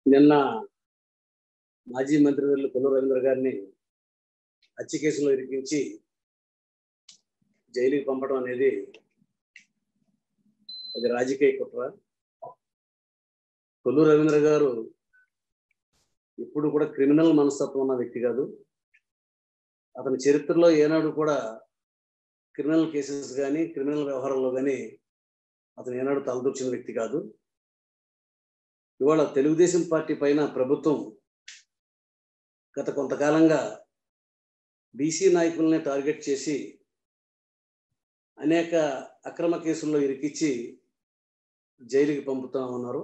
నిన్న మాజీ మంత్రివర్యులు కొల్లు రవీంద్ర గారిని హత్య కేసులో ఇరికించి జైలుకి పంపడం అనేది అది రాజకీయ కుట్ర కొల్లు రవీంద్ర గారు ఇప్పుడు కూడా క్రిమినల్ మనస్తత్వం ఉన్న వ్యక్తి కాదు అతని చరిత్రలో ఏనాడు కూడా క్రిమినల్ కేసెస్ కానీ క్రిమినల్ వ్యవహారంలో కానీ అతను ఏనాడు తలదూర్చిన వ్యక్తి కాదు ఇవాళ తెలుగుదేశం పార్టీ పైన ప్రభుత్వం గత కొంతకాలంగా బీసీ నాయకుల్ని టార్గెట్ చేసి అనేక అక్రమ కేసుల్లో ఇరికిచ్చి జైలుకి పంపుతా ఉన్నారు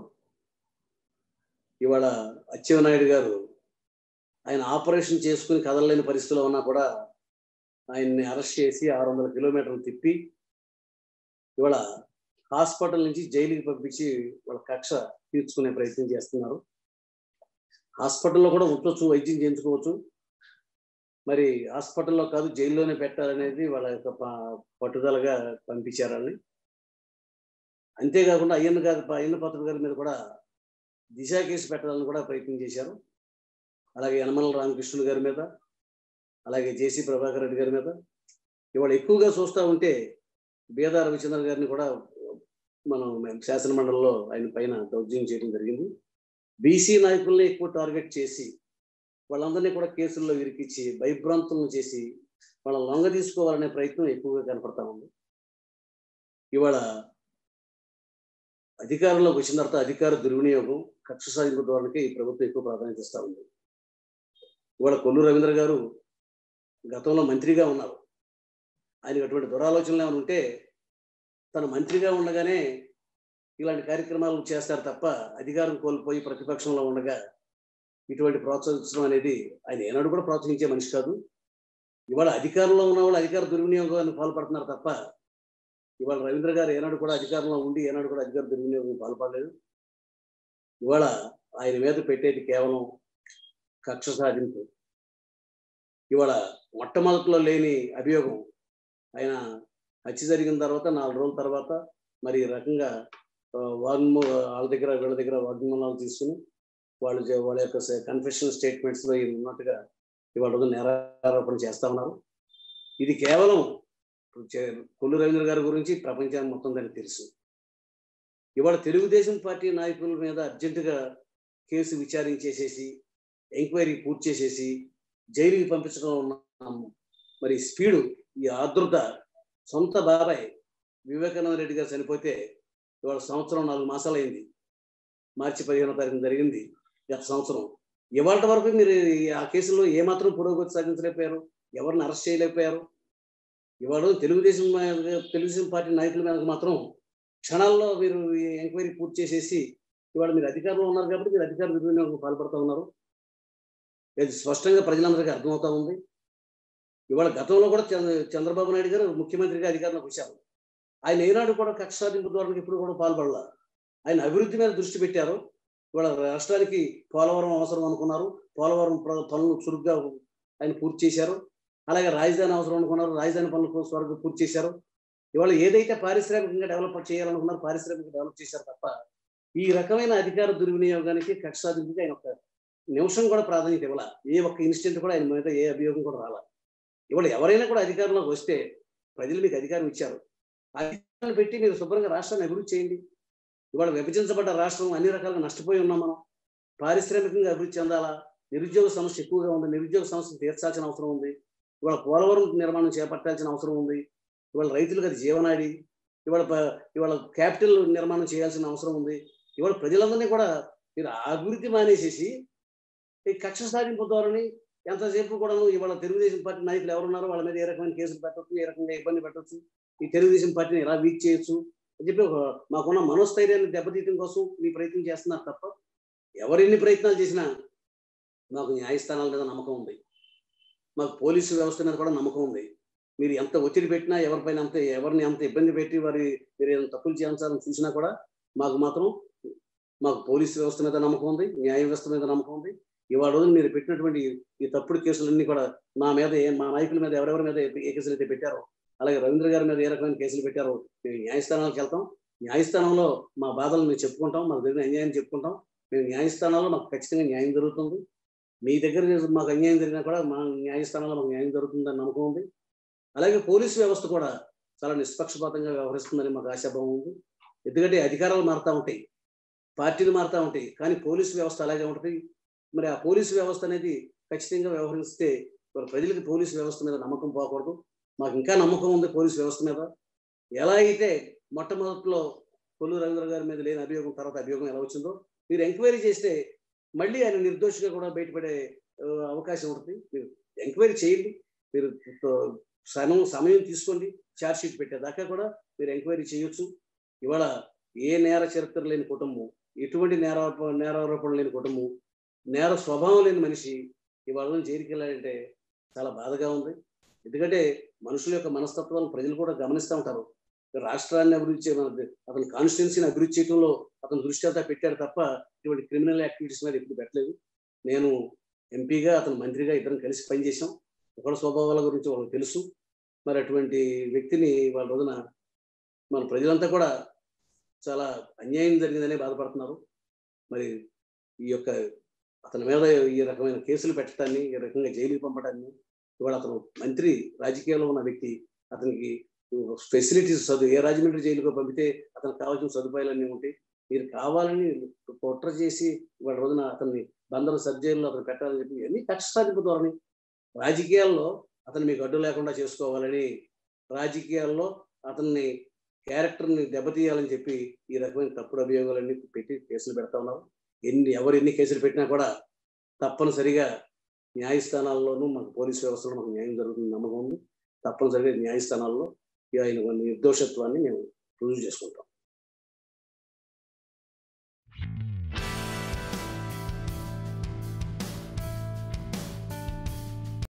ఇవాళ అచ్చెన్నాయుడు గారు ఆయన ఆపరేషన్ చేసుకుని కదలలేని పరిస్థితిలో ఉన్నా కూడా ఆయన్ని అరెస్ట్ చేసి ఆరు వందల కిలోమీటర్లు తిప్పి ఇవాళ హాస్పిటల్ నుంచి జైలుకి పంపించి వాళ్ళ కక్ష తీర్చుకునే ప్రయత్నం చేస్తున్నారు హాస్పిటల్లో కూడా ఉండొచ్చు వైద్యం చేయించుకోవచ్చు మరి హాస్పిటల్లో కాదు జైల్లోనే పెట్టాలనేది వాళ్ళ యొక్క పట్టుదలగా పంపించారు వాళ్ళని అంతేకాకుండా అయ్యన్న గారి అయ్యన్న పాత్ర గారి మీద కూడా దిశ కేసు పెట్టాలని కూడా ప్రయత్నం చేశారు అలాగే యనమల రామకృష్ణుడు గారి మీద అలాగే జేసీ ప్రభాకర్ రెడ్డి గారి మీద ఇవాళ ఎక్కువగా చూస్తూ ఉంటే బీదా రవిచంద్ర గారిని కూడా మనం శాసన మండలిలో ఆయన పైన దౌర్జన్యం చేయడం జరిగింది బీసీ నాయకుల్ని ఎక్కువ టార్గెట్ చేసి వాళ్ళందరినీ కూడా కేసుల్లో ఇరికిచ్చి భయభ్రాంతులను చేసి వాళ్ళ లొంగ తీసుకోవాలనే ప్రయత్నం ఎక్కువగా కనపడతా ఉంది ఇవాళ అధికారంలోకి వచ్చిన తర్వాత అధికార దుర్వినియోగం కక్ష సాధింపు ధోరణికి ఈ ప్రభుత్వం ఎక్కువ ప్రాధాన్యత ఇస్తూ ఉంది ఇవాళ కొల్లు రవీంద్ర గారు గతంలో మంత్రిగా ఉన్నారు ఆయనకు అటువంటి దురాలోచనలు ఏమైనా ఉంటే తను మంత్రిగా ఉండగానే ఇలాంటి కార్యక్రమాలు చేస్తారు తప్ప అధికారం కోల్పోయి ప్రతిపక్షంలో ఉండగా ఇటువంటి ప్రోత్సహించడం అనేది ఆయన ఏనాడు కూడా ప్రోత్సహించే మనిషి కాదు ఇవాళ అధికారంలో ఉన్న వాళ్ళు అధికార దుర్వినియోగాన్ని పాల్పడుతున్నారు తప్ప ఇవాళ రవీంద్ర గారు ఏనాడు కూడా అధికారంలో ఉండి ఏనాడు కూడా అధికార దుర్వినియోగం పాల్పడలేదు ఇవాళ ఆయన మీద పెట్టేది కేవలం కక్ష సాధింపు ఇవాళ మొట్టమొదటిలో లేని అభియోగం ఆయన హత్య జరిగిన తర్వాత నాలుగు రోజుల తర్వాత మరి ఈ రకంగా వాగ్మూ వాళ్ళ దగ్గర వీళ్ళ దగ్గర వాగ్మూలాలు తీసుకుని వాళ్ళు వాళ్ళ యొక్క కన్ఫెషన్ స్టేట్మెంట్స్లో ఉన్నట్టుగా ఇవాళ నేరారోపణ చేస్తా ఉన్నారు ఇది కేవలం కొల్లు రవీంద్ర గారి గురించి ప్రపంచానికి మొత్తం దానికి తెలుసు ఇవాళ తెలుగుదేశం పార్టీ నాయకుల మీద అర్జెంటుగా కేసు విచారించేసేసి ఎంక్వైరీ పూర్తి చేసేసి జైలుకి పంపించడం ఉన్న మరి స్పీడు ఈ ఆర్ద్రత సొంత బాబాయ్ వివేకానంద రెడ్డి గారు చనిపోతే ఇవాళ సంవత్సరం నాలుగు మాసాలు అయింది మార్చి పదిహేనో తారీఖున జరిగింది గత సంవత్సరం ఇవాళ వరకు మీరు ఆ కేసులో ఏమాత్రం పురోగతి సాధించలేకపోయారు ఎవరిని అరెస్ట్ చేయలేకపోయారు ఇవాళ తెలుగుదేశం తెలుగుదేశం పార్టీ నాయకుల మీద మాత్రం క్షణాల్లో మీరు ఎంక్వైరీ పూర్తి చేసేసి ఇవాళ మీరు అధికారంలో ఉన్నారు కాబట్టి మీరు అధికార దుర్వినియోగం పాల్పడుతూ ఉన్నారు ఇది స్పష్టంగా ప్రజలందరికీ అర్థమవుతా ఉంది ఇవాళ గతంలో కూడా చంద్రబాబు నాయుడు గారు ముఖ్యమంత్రిగా అధికారంలోకి వచ్చారు ఆయన ఏనాడు కూడా కక్ష సాధింపు ద్వారా ఇప్పుడు కూడా పాల్పడాల ఆయన అభివృద్ధి మీద దృష్టి పెట్టారు ఇవాళ రాష్ట్రానికి పోలవరం అవసరం అనుకున్నారు పోలవరం పనులు చురుగ్గా ఆయన పూర్తి చేశారు అలాగే రాజధాని అవసరం అనుకున్నారు రాజధాని పనులు త్వరగా పూర్తి చేశారు ఇవాళ ఏదైతే పారిశ్రామికంగా డెవలప్ చేయాలనుకున్నారో పారిశ్రామిక డెవలప్ చేశారు తప్ప ఈ రకమైన అధికార దుర్వినియోగానికి కక్ష సాధింపుకి ఆయన ఒక నిమిషం కూడా ప్రాధాన్యత ఇవ్వాల ఏ ఒక్క ఇన్సిడెంట్ కూడా ఆయన మీద ఏ అభియోగం కూడా రాల ఇవాళ ఎవరైనా కూడా అధికారంలోకి వస్తే ప్రజలు మీకు అధికారం ఇచ్చారు అధికారాన్ని పెట్టి మీరు శుభ్రంగా రాష్ట్రాన్ని అభివృద్ధి చేయండి ఇవాళ విభజించబడ్డ రాష్ట్రం అన్ని రకాలుగా నష్టపోయి ఉన్నాం మనం పారిశ్రామికంగా అభివృద్ధి చెందాలా నిరుద్యోగ సమస్య ఎక్కువగా ఉంది నిరుద్యోగ సమస్య తీర్చాల్సిన అవసరం ఉంది ఇవాళ పోలవరం నిర్మాణం చేపట్టాల్సిన అవసరం ఉంది ఇవాళ రైతులకు అది జీవనాడి ఇవాళ ఇవాళ క్యాపిటల్ నిర్మాణం చేయాల్సిన అవసరం ఉంది ఇవాళ ప్రజలందరినీ కూడా మీరు అభివృద్ధి మానేసేసి ఈ కక్ష సాధింపు ధోరణి ఎంతసేపు కూడా ఇవాళ తెలుగుదేశం పార్టీ నాయకులు ఎవరున్నారో వాళ్ళ మీద ఏ రకమైన కేసులు పెట్టవచ్చు ఏ రకంగా ఇబ్బంది పెట్టవచ్చు ఈ తెలుగుదేశం పార్టీని ఎలా వీక్ చేయొచ్చు అని చెప్పి మాకున్న మనోస్థైర్యాన్ని దెబ్బతీయడం కోసం మీ ప్రయత్నం చేస్తున్నారు తప్ప ఎవరెన్ని ప్రయత్నాలు చేసినా మాకు న్యాయస్థానాల మీద నమ్మకం ఉంది మాకు పోలీసు వ్యవస్థ మీద కూడా నమ్మకం ఉంది మీరు ఎంత ఒత్తిడి పెట్టినా ఎవరిపైన అంత ఎవరిని అంత ఇబ్బంది పెట్టి వారి మీరు ఏదైనా తప్పులు చేయాలని చూసినా కూడా మాకు మాత్రం మాకు పోలీసు వ్యవస్థ మీద నమ్మకం ఉంది న్యాయ వ్యవస్థ మీద నమ్మకం ఉంది ఇవాళ రోజున మీరు పెట్టినటువంటి ఈ తప్పుడు కేసులన్నీ కూడా మా మీద మా నాయకుల మీద ఎవరెవరి మీద ఏ కేసులు అయితే పెట్టారో అలాగే రవీంద్ర గారి మీద ఏ రకమైన కేసులు పెట్టారో మేము న్యాయస్థానాలకు వెళ్తాం న్యాయస్థానంలో మా బాధలు మేము చెప్పుకుంటాం మాకు జరిగిన అన్యాయం చెప్పుకుంటాం మేము న్యాయస్థానాల్లో మాకు ఖచ్చితంగా న్యాయం జరుగుతుంది మీ దగ్గర మాకు అన్యాయం జరిగినా కూడా మా న్యాయస్థానాల్లో మాకు న్యాయం జరుగుతుందని నమ్మకం ఉంది అలాగే పోలీసు వ్యవస్థ కూడా చాలా నిష్పక్షపాతంగా వ్యవహరిస్తుందని మాకు ఆశాభావం ఉంది ఎందుకంటే అధికారాలు మారుతూ ఉంటాయి పార్టీలు మారుతూ ఉంటాయి కానీ పోలీసు వ్యవస్థ అలాగే ఉంటుంది మరి ఆ పోలీసు వ్యవస్థ అనేది ఖచ్చితంగా వ్యవహరిస్తే మరి ప్రజలకు పోలీసు వ్యవస్థ మీద నమ్మకం పోకూడదు మాకు ఇంకా నమ్మకం ఉంది పోలీసు వ్యవస్థ మీద ఎలా అయితే మొట్టమొదట్లో కొల్లు రవీంద్ర గారి మీద లేని అభియోగం తర్వాత అభియోగం ఎలా వచ్చిందో మీరు ఎంక్వైరీ చేస్తే మళ్ళీ ఆయన నిర్దోషిగా కూడా బయటపడే ఆ, అవకాశం ఉంటుంది మీరు ఎంక్వైరీ చేయండి మీరు ఆ, సమయం సమయం తీసుకోండి ఛార్జ్ షీట్ పెట్టేదాకా కూడా మీరు ఎంక్వైరీ చేయొచ్చు ఇవాళ ఏ నేర చరిత్ర లేని కుటుంబం ఎటువంటి నేరారోప నేరారోపణ లేని కుటుంబం నేర స్వభావం లేని మనిషి ఇవాళ జైలుకి వెళ్ళాలంటే చాలా బాధగా ఉంది ఎందుకంటే మనుషుల యొక్క మనస్తత్వాలను ప్రజలు కూడా గమనిస్తూ ఉంటారు రాష్ట్రాన్ని అభివృద్ధి చేయమన్నది అతని కాన్స్టిట్యున్సీని అభివృద్ధి చేయడంలో అతను దృష్టి అంతా పెట్టాడు తప్ప ఇటువంటి క్రిమినల్ యాక్టివిటీస్ మీద ఎప్పుడు పెట్టలేదు నేను ఎంపీగా అతను మంత్రిగా ఇద్దరం కలిసి పనిచేసాం ఒకళ్ళ స్వభావాల గురించి వాళ్ళకి తెలుసు మరి అటువంటి వ్యక్తిని వాళ్ళ రోజున మన ప్రజలంతా కూడా చాలా అన్యాయం జరిగిందనే బాధపడుతున్నారు మరి ఈ యొక్క అతని మీద ఈ రకమైన కేసులు పెట్టడాన్ని ఈ రకంగా జైలుకి పంపడాన్ని ఇవాళ అతను మంత్రి రాజకీయాల్లో ఉన్న వ్యక్తి అతనికి ఫెసిలిటీస్ చదువు ఏ రాజమండ్రి జైలుకో పంపితే అతనికి కావాల్సిన సదుపాయాలన్నీ ఉంటాయి మీరు కావాలని కుట్ర చేసి ఇవాళ రోజున అతన్ని బంధన సబ్ జైల్లో అతను పెట్టాలని చెప్పి ఇవన్నీ కక్ష సాధింపు ధోరణి రాజకీయాల్లో అతను మీకు అడ్డు లేకుండా చేసుకోవాలని రాజకీయాల్లో అతన్ని క్యారెక్టర్ని దెబ్బతీయాలని చెప్పి ఈ రకమైన తప్పుడు అభియోగాలన్నీ పెట్టి కేసులు పెడతా ఉన్నారు ఎన్ని ఎవరు ఎన్ని కేసులు పెట్టినా కూడా తప్పనిసరిగా న్యాయస్థానాల్లోనూ మాకు పోలీస్ వ్యవస్థలో మాకు న్యాయం జరుగుతుంది నమ్మకం ఉంది తప్పనిసరిగా న్యాయస్థానాల్లో ఆయన నిర్దోషత్వాన్ని మేము రుజువు చేసుకుంటాం